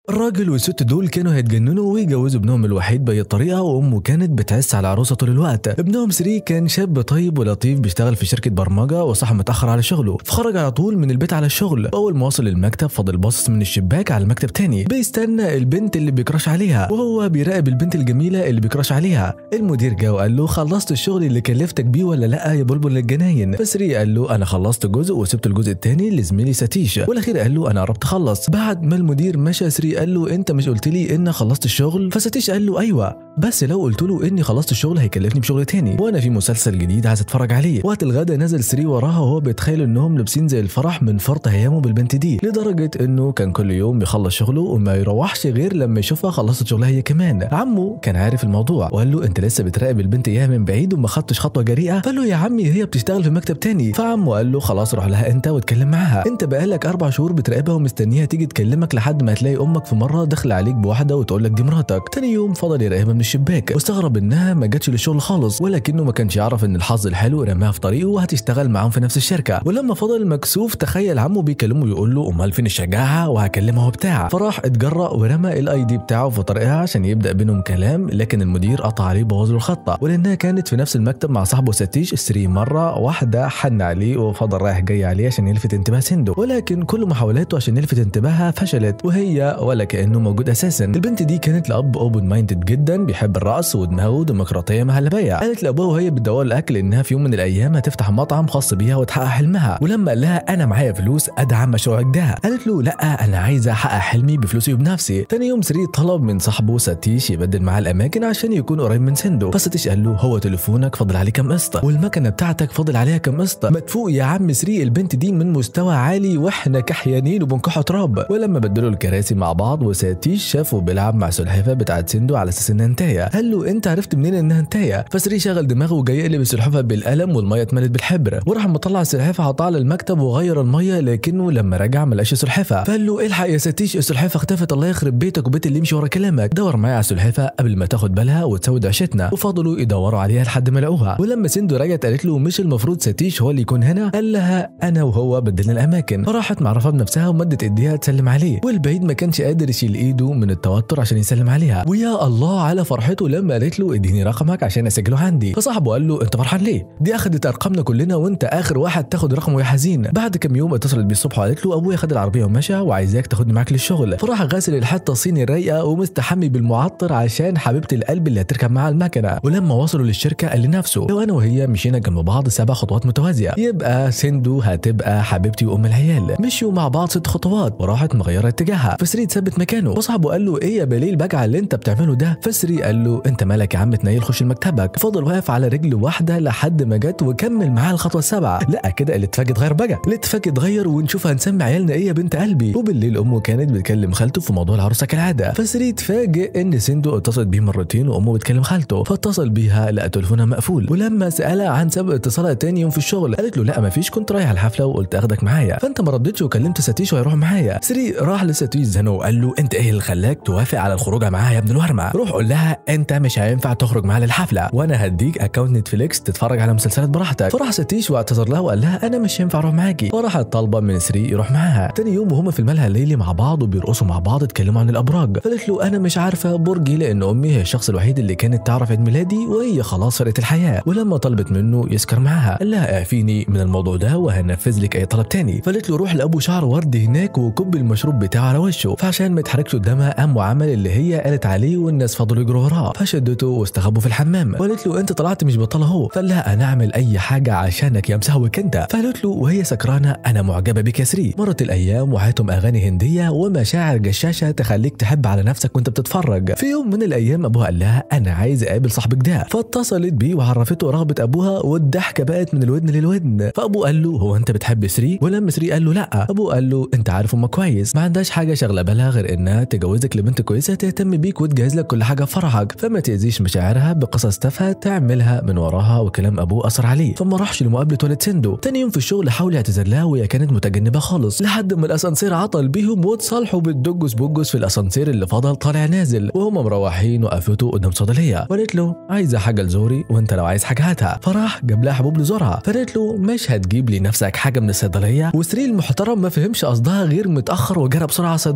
الراجل والست دول كانوا هيتجننوا ويجوزوا ابنهم الوحيد بأي طريقة وأمه كانت بتعس على عروسة طول الوقت ابنهم سري كان شاب طيب ولطيف بيشتغل في شركة برمجة وصح متأخر على شغله فخرج على طول من البيت على الشغل أول ما وصل المكتب فضل باصص من الشباك على المكتب تاني بيستنى البنت اللي بيكراش عليها وهو بيراقب البنت الجميلة اللي بيكراش عليها المدير جه وقال له خلصت الشغل اللي كلفتك بيه ولا لا يا بلبل الجناين فسري قال له انا خلصت جزء وسبت الجزء التاني لزميلي ساتيش والاخير قال له انا قربت اخلص بعد ما المدير مشى سري قال له انت مش قلت لي ان خلصت الشغل فساتيش قال له ايوه بس لو قلت له اني خلصت الشغل هيكلفني بشغل تاني وانا في مسلسل جديد عايز اتفرج عليه وقت الغدا نزل سري وراها وهو بيتخيل انهم لابسين زي الفرح من فرط هيامه بالبنت دي لدرجه انه كان كل يوم بيخلص شغله وما يروحش غير لما يشوفها خلصت شغلها هي كمان عمه كان عارف الموضوع وقال له انت لسه بتراقب البنت اياها من بعيد وما خدتش خطوه جريئه فقال له يا عمي هي بتشتغل في مكتب تاني فعمه قال له خلاص روح لها انت واتكلم معاها انت بقالك اربع شهور بتراقبها ومستنيها تيجي تكلمك لحد ما تلاقي امك في مره داخله عليك بواحده وتقول لك دي مراتك تاني يوم فضل يراقبها من الشباك واستغرب انها ما جاتش للشغل خالص ولكنه ما كانش يعرف ان الحظ الحلو رماها في طريقه وهتشتغل معاهم في نفس الشركه ولما فضل مكسوف تخيل عمه بيكلمه ويقول له امال فين الشجاعه وهكلمها وبتاع فراح اتجرأ ورمى الاي دي بتاعه في طريقها عشان يبدا بينهم كلام لكن المدير قطع عليه بوظ له الخطه ولانها كانت في نفس المكتب مع صاحبه ساتيش سري مره واحده حن عليه وفضل رايح جاي عليه عشان يلفت انتباه سندو ولكن كل محاولاته عشان يلفت انتباهها فشلت وهي ولا كانه موجود اساسا البنت دي كانت لاب اوبن مايندد جدا بيحب الرقص ودماغه ديمقراطيه مهلبيه قالت لابوها وهي بتدور الاكل انها في يوم من الايام هتفتح مطعم خاص بيها وتحقق حلمها ولما قال لها انا معايا فلوس ادعم مشروعك ده قالت له لا انا عايزه احقق حلمي بفلوسي وبنفسي تاني يوم سري طلب من صاحبه ساتيش يبدل معاه الاماكن عشان يكون قريب من سندو فساتيش قال له هو تليفونك فاضل عليه كام قسط والمكنه بتاعتك فاضل عليها كام قسط ما تفوق يا عم سري البنت دي من مستوى عالي واحنا كحيانين وبنكحوا تراب ولما بدلوا الكراسي مع بعض وساتيش شافه بيلعب مع سلحفاه بتاعت سندو على اساس انها انتايه قال له انت عرفت منين انها انتايه فسري شغل دماغه وجاي يقلب السلحفاه بالقلم والميه اتملت بالحبر وراح مطلع السلحفاه حطها على المكتب وغير الميه لكنه لما رجع ما لقاش سلحفاه فقال له الحق يا ساتيش السلحفاه اختفت الله يخرب بيتك وبيت اللي يمشي ورا كلامك دور معايا على السلحفاه قبل ما تاخد بالها وتسود عشتنا وفضلوا يدوروا عليها لحد ما لقوها ولما سندو رجعت قالت له مش المفروض ساتيش هو اللي يكون هنا قال لها انا وهو بدلنا الاماكن فراحت معرفه بنفسها ومدت ايديها تسلم عليه والبعيد ما كانش قادر يشيل ايده من التوتر عشان يسلم عليها ويا الله على فرحته لما قالت له اديني رقمك عشان اسجله عندي فصاحبه قال له انت فرحان ليه دي اخدت ارقامنا كلنا وانت اخر واحد تاخد رقمه يا حزين بعد كام يوم اتصلت بيه الصبح وقالت له ابويا خد العربيه ومشى وعايزاك تاخدني معاك للشغل فراح غاسل الحته الصيني الرايقه ومستحمي بالمعطر عشان حبيبه القلب اللي هتركب معاها المكنه ولما وصلوا للشركه قال لنفسه لو انا وهي مشينا جنب بعض سبع خطوات متوازيه يبقى سندو هتبقى حبيبتي وام العيال مشيوا مع بعض ست خطوات وراحت مغيره اتجاهها فسري اتثبت مكانه وصاحبه قال له ايه يا بليل بقى اللي انت بتعمله ده فسري قال له انت مالك يا عم تنيل خش مكتبك فضل واقف على رجل واحده لحد ما جت وكمل معاها الخطوه السابعه لا كده الاتفاق اتغير بقى الاتفاق اتغير ونشوف هنسمي عيالنا ايه يا بنت قلبي وبالليل امه كانت بتكلم خالته في موضوع العروسه كالعاده فسري اتفاجئ ان سندو اتصلت بيه مرتين وامه بتكلم خالته فاتصل بيها لقى تليفونها مقفول ولما سالها عن سبب اتصالها تاني يوم في الشغل قالت له لا مفيش كنت رايح الحفله وقلت اخدك معايا فانت ما ردتش وكلمت ساتيش وهيروح معايا سري راح لساتيش زنو وقال له انت ايه اللي خلاك توافق على الخروج معاها يا ابن الورمه روح قول لها انت مش هينفع تخرج معاها للحفله وانا هديك اكونت نتفليكس تتفرج على مسلسلات براحتك فراح ساتيش واعتذر لها وقال لها انا مش هينفع اروح معاكي فراحت طالبه من سري يروح معاها تاني يوم وهما في الملهى الليلي مع بعض وبيرقصوا مع بعض اتكلموا عن الابراج فقالت له انا مش عارفه برجي لان امي هي الشخص الوحيد اللي كانت تعرف عيد ميلادي وهي خلاص فرقت الحياه ولما طلبت منه يسكر معاها قال لها اعفيني من الموضوع ده وهنفذ لك اي طلب تاني فقالت له روح لابو شعر ورد هناك وكب المشروب بتاعه على وشه فعشان ما يتحركش قدامها قام وعمل اللي هي قالت عليه والناس فضلوا يجروا وراه فشدته واستخبوا في الحمام وقالت له انت طلعت مش بطل اهو فقال لها انا اعمل اي حاجه عشانك يا مسهوك انت فقالت له وهي سكرانه انا معجبه بك يا سري مرت الايام وعيتم اغاني هنديه ومشاعر جشاشه تخليك تحب على نفسك وانت بتتفرج في يوم من الايام ابوها قال لها انا عايز اقابل صاحبك ده فاتصلت بيه وعرفته رغبه ابوها والضحكه بقت من الودن للودن فابوه قال له هو انت بتحب سري ولما سري قال له لا ابوه قال له انت عارف امك كويس ما عندهاش حاجه شغله بالها غير انها تجوزك لبنت كويسه تهتم بيك وتجهز لك كل حاجه في فرحك فما تاذيش مشاعرها بقصص تافهه تعملها من وراها وكلام ابوه اثر عليه فما راحش لمقابله ولد سندو تاني يوم في الشغل حاول يعتذر لها وهي كانت متجنبه خالص لحد ما الاسانسير عطل بيهم واتصالحوا بالدجس بوجس في الاسانسير اللي فضل طالع نازل وهم مروحين وقفته قدام صيدليه وقالت له عايزه حاجه لزوري وانت لو عايز حاجه هاتها فراح جاب لها حبوب لزورها فقالت له مش هتجيب لي نفسك حاجه من الصيدليه وسري المحترم ما فهمش قصدها غير متاخر وجرى بسرعه على الصيدليه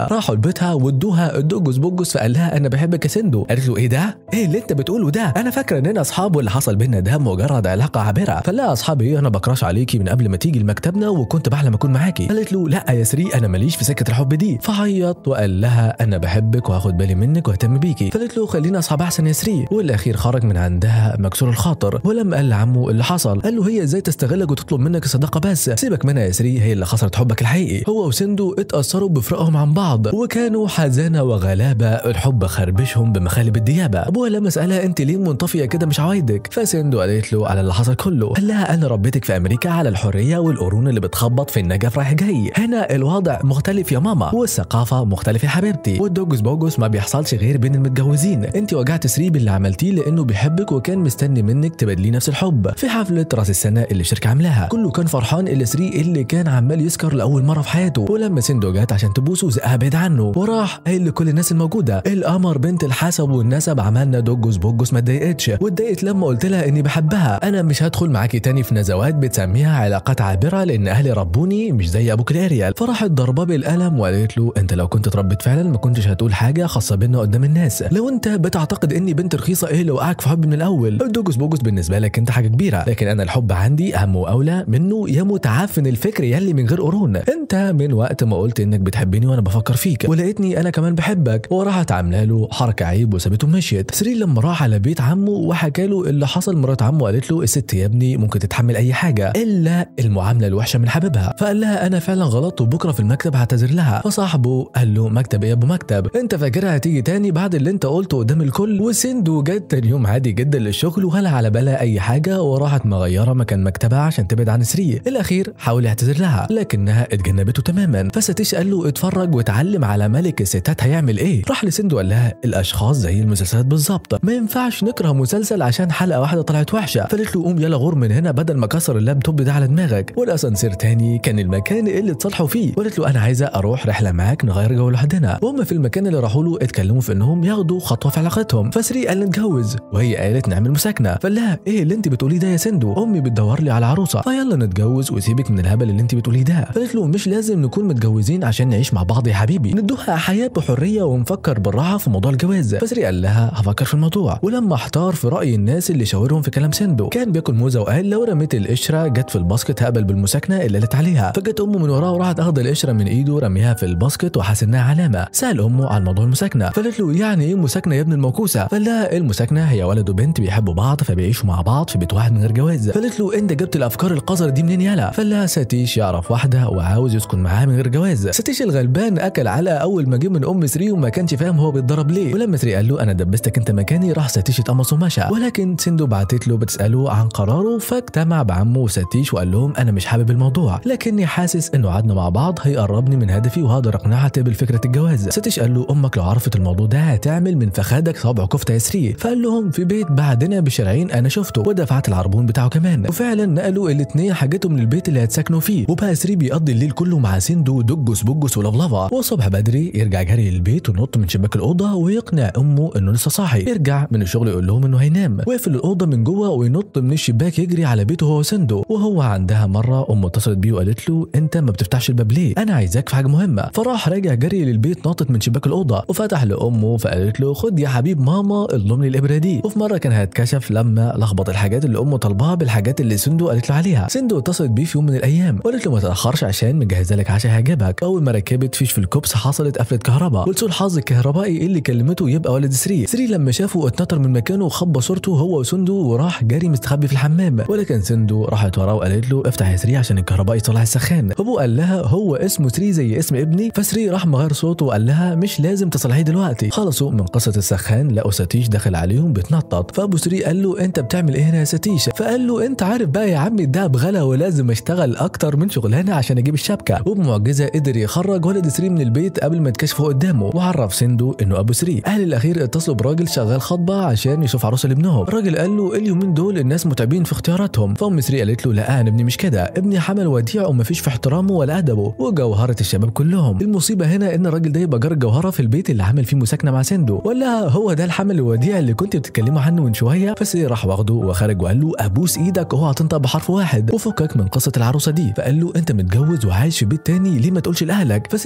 راحوا لبيتها وادوها الدوجوس بوجوس فقال لها انا بحبك يا سندو قالت له ايه ده ايه اللي انت بتقوله ده انا فاكره اننا اصحاب واللي حصل بينا ده مجرد علاقه عابره فقال لها اصحابي ايه انا بكراش عليكي من قبل ما تيجي لمكتبنا وكنت بحلم اكون معاكي قالت له لا يا سري انا ماليش في سكه الحب دي فعيط وقال لها انا بحبك وهاخد بالي منك واهتم بيكي فقالت له خلينا اصحاب احسن يا سري والاخير خرج من عندها مكسور الخاطر ولما قال لعمه اللي حصل قال له هي ازاي تستغلك وتطلب منك الصداقه بس سيبك منها يا سري هي اللي خسرت حبك الحقيقي هو وسندو اتاثروا بفراقهم عن بعض وكانوا حزانه وغلابه الحب خربشهم بمخالب الديابه ابوها لما سالها انت ليه منطفيه كده مش عوايدك فسندو قالت له على اللي حصل كله قال لها انا ربيتك في امريكا على الحريه والقرون اللي بتخبط في النجف رايح جاي هنا الوضع مختلف يا ماما والثقافه مختلفه يا حبيبتي والدوجس بوجس ما بيحصلش غير بين المتجوزين انت وجعت سري باللي عملتيه لانه بيحبك وكان مستني منك تبادليه نفس الحب في حفله راس السنه اللي الشركه عاملاها كله كان فرحان الا سري اللي كان عمال يسكر لاول مره في حياته ولما سندو جت عشان تبوسه زقها بعيد عنه وراح قال لكل الناس الموجوده القمر بنت الحسب والنسب عملنا دوجس بوجس ما اتضايقتش واتضايقت لما قلت لها اني بحبها انا مش هدخل معاكي تاني في نزوات بتسميها علاقات عابره لان اهلي ربوني مش زي ابوك الاريال فراحت ضرباه بالقلم وقالت له انت لو كنت اتربيت فعلا ما كنتش هتقول حاجه خاصه بينا قدام الناس لو انت بتعتقد اني بنت رخيصه ايه اللي وقعك في حب من الاول الدوجس بوجس بالنسبه لك انت حاجه كبيره لكن انا الحب عندي اهم واولى منه يا متعفن الفكر يلي من غير قرون انت من وقت ما قلت انك بتحبني وانا بفكر فيك ولقيتني انا كمان بحبك وراحت عامله له حركه عيب وسابته ومشيت سري لما راح على بيت عمه وحكى له اللي حصل مرات عمه قالت له الست يا ابني ممكن تتحمل اي حاجه الا المعامله الوحشه من حبيبها فقال لها انا فعلا غلطت وبكره في المكتب هعتذر لها فصاحبه قال له مكتب ايه يا ابو مكتب انت فاكرها هتيجي تاني بعد اللي انت قلته قدام الكل وسندو جت تاني يوم عادي جدا للشغل ولا على بالها اي حاجه وراحت مغيره مكان مكتبها عشان تبعد عن سري الاخير حاول يعتذر لها لكنها اتجنبته تماما فستيش قال له اتفرج واتعلم على ملك الستات هيعمل ايه راح لسندو قال لها الاشخاص زي المسلسلات بالظبط ما ينفعش نكره مسلسل عشان حلقه واحده طلعت وحشه فقالت له قوم يلا غور من هنا بدل ما كسر اللابتوب ده على دماغك والاسانسير تاني كان المكان اللي اتصالحوا فيه وقالت له انا عايزه اروح رحله معاك نغير جو لوحدنا وهم في المكان اللي راحوا له اتكلموا في انهم ياخدوا خطوه في علاقتهم فسري قال نتجوز وهي قالت نعمل مساكنه فقال لها ايه اللي انت بتقوليه ده يا سندو امي بتدور لي على عروسه فيلا نتجوز وسيبك من الهبل اللي انت بتقوليه ده فقالت له مش لازم نكون متجوزين عشان نعيش مع بعض يا حبيبي ندوها حياه بحريه ونفكر بالراحه في موضوع الجواز فسري قال لها هفكر في الموضوع ولما احتار في راي الناس اللي شاورهم في كلام سندو كان بياكل موزه وقال لو رميت القشره جت في الباسكت هقبل بالمساكنه اللي قالت عليها فجت امه من وراه وراحت اخد القشره من ايده رميها في الباسكت وحس انها علامه سال امه عن موضوع المساكنه فقالت له يعني ايه مساكنه يا ابن الموكوسه فقال لها المساكنه هي ولد وبنت بيحبوا بعض فبيعيشوا مع بعض في بيت واحد من غير جواز فقالت له انت جبت الافكار القذره دي منين يالا فقال لها ساتيش يعرف واحده وعاوز يسكن معاها من غير جواز ساتيش الغلبان اكل علقه اول ما جه من ام سري وما كانش فاهم هو بيتضرب ليه ولما سري قال له انا دبستك انت مكاني راح ساتيش اتقمص ومشى ولكن سندو بعتت له بتساله عن قراره فاجتمع بعمه وساتيش وقال لهم انا مش حابب الموضوع لكني حاسس انه قعدنا مع بعض هيقربني من هدفي وهقدر اقنعها تقبل فكره الجواز ساتيش قال له امك لو عرفت الموضوع ده هتعمل من فخادك صابع كفته يا سري فقال لهم في بيت بعدنا بشارعين انا شفته ودفعت العربون بتاعه كمان وفعلا نقلوا الاثنين حاجتهم من البيت اللي هتسكنوا فيه وبقى سري بيقضي الليل كله مع سندو دجس بجس ولفلفه والصبح بدري يرجع جري للبيت وينط من شباك الاوضه ويقنع امه انه لسه صاحي يرجع من الشغل يقول لهم انه هينام ويقفل الاوضه من جوه وينط من الشباك يجري على بيته هو وسندو وهو عندها مره امه اتصلت بيه وقالت له انت ما بتفتحش الباب ليه انا عايزاك في حاجه مهمه فراح راجع جري للبيت ناطط من شباك الاوضه وفتح لامه فقالت له خد يا حبيب ماما اضم لي الابره دي وفي مره كان هيتكشف لما لخبط الحاجات اللي امه طالباها بالحاجات اللي سندو قالت له عليها سندو اتصلت بيه في يوم من الايام وقالت له ما تاخرش عشان مجهزه لك عشاء هيعجبك اول ما ركبت فيش في الكوبس حصلت قفله كهرباء ولسوء الحظ الكهربائي اللي كلمته يبقى ولد سري سري لما شافه اتنطر من مكانه وخبى صورته هو وسندو وراح جاري مستخبي في الحمام ولكن سندو راحت وراه وقالت له افتح يا سري عشان الكهرباء يطلع السخان ابوه قال لها هو اسمه سري زي اسم ابني فسري راح مغير صوته وقال لها مش لازم تصلحيه دلوقتي خلصوا من قصه السخان لقوا ساتيش داخل عليهم بيتنطط فابو سري قال له انت بتعمل ايه هنا يا ساتيش فقال له انت عارف بقى يا عمي ده بغلا ولازم اشتغل اكتر من شغلانه عشان اجيب الشبكه وبمعجزه قدر يخرج ولد سري من البيت قبل ما يتكشفوا قدامه وعرف سندو انه ابو سري اهل الاخير اتصلوا براجل شغال خطبه عشان يشوف عروسه لابنهم الراجل قال له اليومين دول الناس متعبين في اختياراتهم فام سري قالت له لا انا ابني مش كده ابني حمل وديع ومفيش في احترامه ولا ادبه وجوهره الشباب كلهم المصيبه هنا ان الراجل ده يبقى جار جوهره في البيت اللي عامل فيه مساكنه مع سندو ولا هو ده الحمل الوديع اللي كنت بتتكلموا عنه من شويه فسري راح واخده وخرج وقال له ابوس ايدك اوعى تنطق بحرف واحد وفكك من قصه العروسه دي فقال له انت متجوز وعايش في بيت تاني ليه ما تقولش لاهلك فسري قال له لا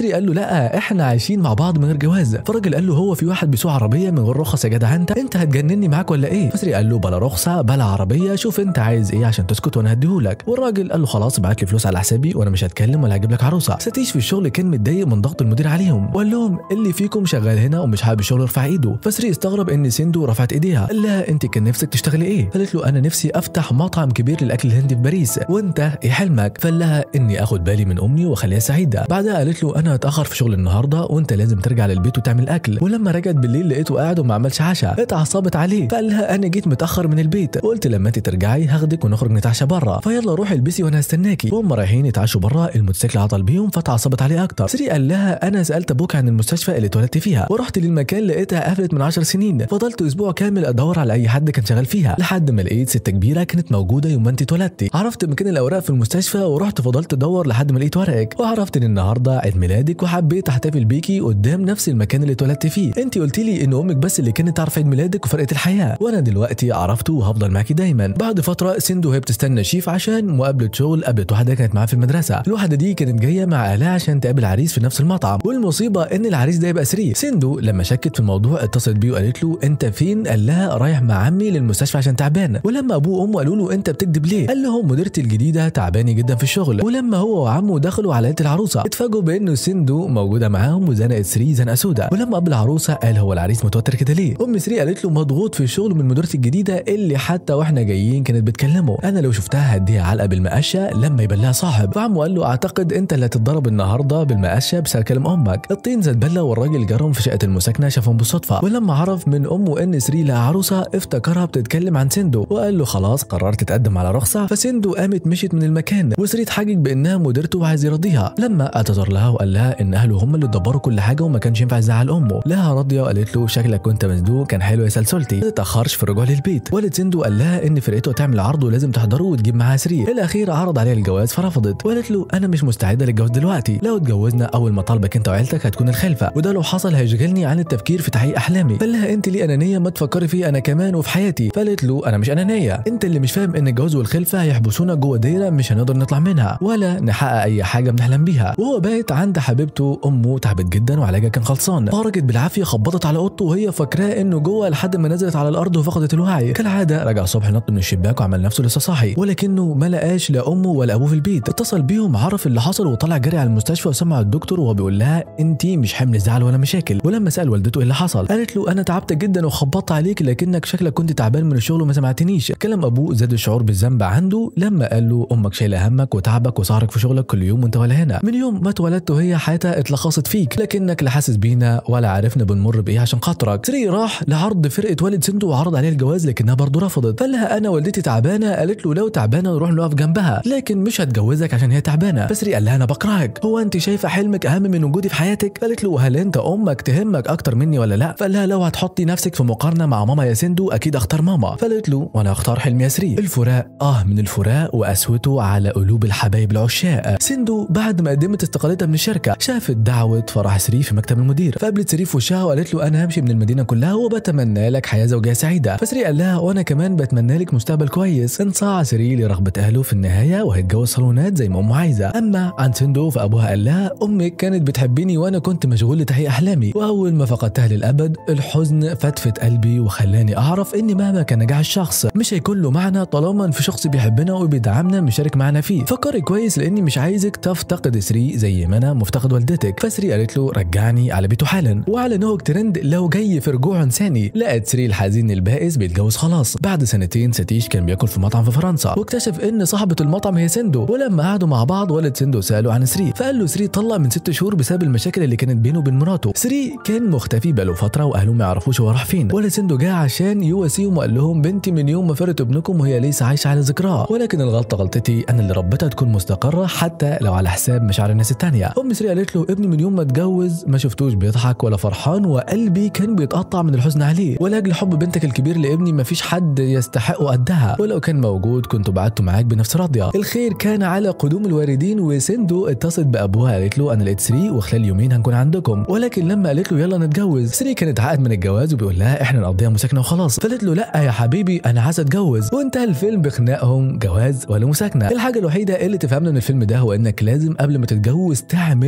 لا احنا عايشين مع بعض من غير جواز فالراجل قال له هو في واحد بيسوق عربيه من غير رخص يا جدع انت انت هتجنني معاك ولا ايه فسري قال له بلا رخصه بلا عربيه شوف انت عايز ايه عشان تسكت وانا هديهولك والراجل قال له خلاص ابعت لي فلوس على حسابي وانا مش هتكلم ولا هجيب لك عروسه ستيش في الشغل كان متضايق من ضغط المدير عليهم وقال لهم اللي فيكم شغال هنا ومش حابب الشغل يرفع ايده فسري استغرب ان سندو رفعت ايديها قال لها انت كان نفسك تشتغلي ايه قالت له انا نفسي افتح مطعم كبير للاكل الهندي في باريس وانت ايه حلمك فقال لها اني اخد بالي من امي واخليها سعيده بعدها قالت له انا هتاخر في شغل النهارده وانت لازم ترجع للبيت وتعمل اكل ولما رجعت بالليل لقيته قاعد وما عملش عشاء اتعصبت عليه فقال لها انا جيت متاخر من البيت قلت لما انت ترجعي هاخدك ونخرج نتعشى بره فيلا روحي البسي وانا هستناكي وهم رايحين يتعشوا بره الموتوسيكل عطل بيهم فتعصبت عليه اكتر سري قال لها انا سالت ابوك عن المستشفى اللي اتولدت فيها ورحت للمكان لقيتها قفلت من 10 سنين فضلت اسبوع كامل ادور على اي حد كان شغال فيها لحد ما لقيت ست كبيره كانت موجوده يوم ما انت اتولدتي عرفت مكان الاوراق في المستشفى ورحت فضلت ادور لحد ما لقيت ورقك وعرفت ان النهارده عيد ميلادك وحبيت احتفل بيكي قدام نفس المكان اللي اتولدت فيه انت قلت لي ان امك بس اللي كانت تعرف عيد ميلادك وفرقه الحياه وانا دلوقتي عرفته وهفضل معاكي دايما بعد فتره سندو وهي بتستنى شيف عشان مقابله شغل قابلت واحده كانت معاها في المدرسه الواحده دي كانت جايه مع اهلها عشان تقابل عريس في نفس المطعم والمصيبه ان العريس ده يبقى سري سندو لما شكت في الموضوع اتصلت بيه وقالت له انت فين قال لها رايح مع عمي للمستشفى عشان تعبان ولما ابوه وامه قالوا له انت بتكذب ليه قال لهم مديرتي الجديده تعباني جدا في الشغل ولما هو وعمه دخلوا على ليله العروسه اتفاجئوا بانه سندو موجوده معاهم وزنقت سري زنقه سودا ولما قابل العروسه قال هو العريس متوتر كده ليه ام سري قالت له مضغوط في الشغل من مديرتي الجديده اللي حتى واحنا جايين كانت بتكلمه انا لو شفتها هديها علقه بالمقشه لما يبان لها صاحب فعمه قال له اعتقد انت اللي هتتضرب النهارده بالمقشه بسبب كلام امك الطين زاد بله والراجل جرهم في شقه المساكنه شافهم بالصدفه ولما عرف من امه ان سري لها عروسه افتكرها بتتكلم عن سندو وقال له خلاص قررت تقدم على رخصه فسندو قامت مشيت من المكان وسري اتحجج بانها مديرته وعايز يرضيها لما اعتذر لها وقال لها ان اهله هم اللي دبروا كل حاجه وما كانش ينفع يزعل امه لها راضيه وقالت له شكلك كنت مزنوق كان حلو يا سلسلتي ما تتاخرش في الرجوع للبيت والد سندو قال لها ان فرقته هتعمل عرض ولازم تحضره وتجيب معاها سري الاخير عرض عليها الجواز فرفضت وقالت له انا مش مستعده للجواز دلوقتي لو اتجوزنا اول ما طالبك انت وعيلتك هتكون الخلفه وده لو حصل هيشغلني عن التفكير في تحقيق احلامي قال لها انت ليه انانيه ما تفكري فيه انا كمان وفي حياتي فقالت له انا مش انانيه انت اللي مش فاهم ان الجواز والخلفه هيحبسونا جوه دايره مش هنقدر نطلع منها ولا نحقق اي حاجه بنحلم بيها وهو بايت عند حبيبته امه تعبت جدا وعلاجها كان خلصان خرجت بالعافيه خبطت على اوضته وهي فاكراه انه جوه لحد ما نزلت على الارض وفقدت الوعي كالعاده رجع الصبح نط من الشباك وعمل نفسه لسه صاحي ولكنه ما لقاش لا امه ولا ابوه في البيت اتصل بيهم عرف اللي حصل وطلع جري على المستشفى وسمع الدكتور وهو بيقول لها انت مش حمل زعل ولا مشاكل ولما سال والدته ايه اللي حصل قالت له انا تعبت جدا وخبطت عليك لكنك شكلك كنت تعبان من الشغل وما سمعتنيش كلام ابوه زاد الشعور بالذنب عنده لما قال له امك شايله همك وتعبك وسهرك في شغلك كل يوم وانت ولا هنا من يوم ما اتولدت وهي حياتها اتلخصت فيك لكنك لا حاسس بينا ولا عارفنا بنمر بايه عشان خاطرك سري راح لعرض فرقه والد سندو وعرض عليها الجواز لكنها برضه رفضت قال لها انا والدتي تعبانه قالت له لو تعبانه نروح نقف جنبها لكن مش هتجوزك عشان هي تعبانه فسري قال لها انا بكرهك هو انت شايفه حلمك اهم من وجودي في حياتك قالت له هل انت امك تهمك اكتر مني ولا لا فقال لها لو هتحطي نفسك في مقارنه مع ماما يا سندو اكيد اختار ماما فقالت له وانا اختار حلم ياسري الفراق اه من الفراق وقسوته على قلوب الحبايب العشاق سندو بعد ما قدمت استقالتها من الشركه شافت دعوه فرح سري في مكتب المدير فقابلت سري في وشها وقالت له انا همشي من المدينه كلها وبتمنى لك حياه زوجيه سعيده فسري قال لها وانا كمان بتمنى لك مستقبل كويس انصاع سري لرغبه اهله في النهايه وهيتجوز صالونات زي ما امه عايزه اما عن سندو فابوها قال لها امك كانت بتحبني وانا كنت مشغول لتحقيق احلامي واول ما فقدتها للابد الحزن فتفت قلبي وخلاني اعرف ان مهما كان نجاح الشخص مش هيكون له معنى طالما في شخص بيحبنا وبيدعمنا مشارك معنا فيه فكري كويس لاني مش عايزك تفتقد سري زي ما انا مفتقد والدتك فسري قالت له رجعني على بيته حالا وعلى نوك ترند لو جاي في رجوع انساني لقت سري الحزين البائس بيتجوز خلاص بعد سنتين ستيش كان بياكل في مطعم في فرنسا واكتشف ان صاحبه المطعم هي سندو ولما قعدوا مع بعض والد سندو ساله عن سري فقال له سري طلق من ست شهور بسبب المشاكل اللي كانت بينه وبين مراته سري كان مختفي بقاله فتره واهله ما يعرفوش هو راح فين والد سندو جه عشان يواسيهم وقال لهم بنتي من يوم ما فرت ابنكم وهي لسه عايشه على ذكراه ولكن الغلطه غلطتي انا اللي ربيتها تكون مستقره حتى لو على حساب مشاعر الناس التانية ام سري قالت له ابني من يوم ما اتجوز ما شفتوش بيضحك ولا فرحان وقلبي كان بيتقطع من الحزن عليه ولاجل حب بنتك الكبير لابني ما فيش حد يستحقه قدها ولو كان موجود كنت بعته معاك بنفس راضيه الخير كان على قدوم الواردين وسندو اتصلت بابوها قالت له انا لقيت سري وخلال يومين هنكون عندكم ولكن لما قالت له يلا نتجوز سري كانت عقد من الجواز وبيقول لها احنا نقضيها مساكنه وخلاص فقالت له لا يا حبيبي انا عايز اتجوز وانتهى الفيلم بخناقهم جواز ولا مساكنه الحاجه الوحيده اللي تفهمنا من الفيلم ده هو انك لازم قبل ما تتجوز تعمل كل اللي انت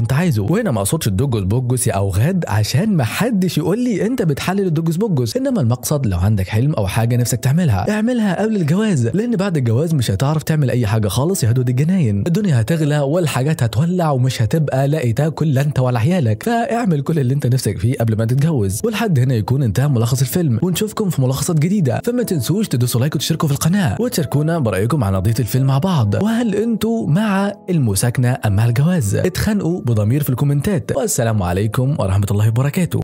انت عايزه وهنا ما اقصدش الدوجوس بوجوس يا اوغاد عشان ما حدش يقول لي انت بتحلل الدوجوس بوجوس انما المقصد لو عندك حلم او حاجه نفسك تعملها اعملها قبل الجواز لان بعد الجواز مش هتعرف تعمل اي حاجه خالص يا هدود الجناين الدنيا هتغلى والحاجات هتولع ومش هتبقى لاقي تاكل لا انت ولا عيالك فاعمل كل اللي انت نفسك فيه قبل ما تتجوز ولحد هنا يكون انتهى ملخص الفيلم ونشوفكم في ملخصات جديده فما تنسوش تدوسوا لايك وتشتركوا في القناه وتشاركونا برايكم عن قضيه الفيلم مع بعض وهل انتوا مع المساكنه ام مع الجواز اتخانقوا بضمير في الكومنتات والسلام عليكم ورحمه الله وبركاته